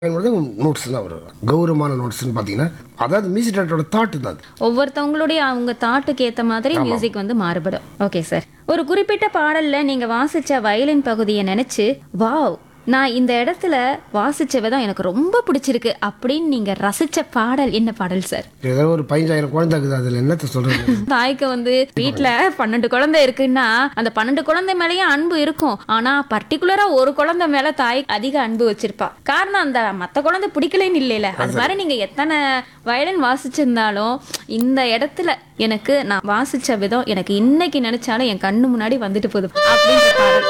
notes தான் வரும் கௌரவமான நோட்ஸ்னு பார்த்தீங்கன்னா அதாவது மியூசிக் டேரக்டரோட தாட்டு தான் அது ஒவ்வொருத்தவங்களுடைய அவங்க தாட்டுக்கு ஏத்த மாதிரி மியூசிக் வந்து மாறுபடும் ஓகே சார் ஒரு குறிப்பிட்ட பாடல்ல நீங்க வாசிச்ச வயலின் பகுதியை நினைச்சு வாவ் நான் இந்த இடத்துல வாசிச்சவை தான் எனக்கு ரொம்ப பிடிச்சிருக்கு அப்படின்னு நீங்க ரசிச்ச பாடல் என்ன பாடல் சார் ஏதோ ஒரு பதினஞ்சாயிரம் குழந்தை இருக்குது அதில் என்னத்த சொல்கிறது தாய்க்கு வந்து வீட்ல பன்னெண்டு குழந்தை இருக்குன்னா அந்த பன்னெண்டு குழந்தை மேலயும் அன்பு இருக்கும் ஆனா பர்டிகுலரா ஒரு குழந்தை மேல தாய் அதிக அன்பு வச்சிருப்பா காரணம் அந்த மத்த குழந்தை பிடிக்கலன்னு இல்லைல அது மாதிரி நீங்க எத்தனை வயலின் வாசிச்சிருந்தாலும் இந்த இடத்துல எனக்கு நான் வாசிச்ச விதம் எனக்கு இன்னைக்கு நினைச்சாலும் என் கண்ணு முன்னாடி வந்துட்டு போகுது அப்படின்ற பாடல்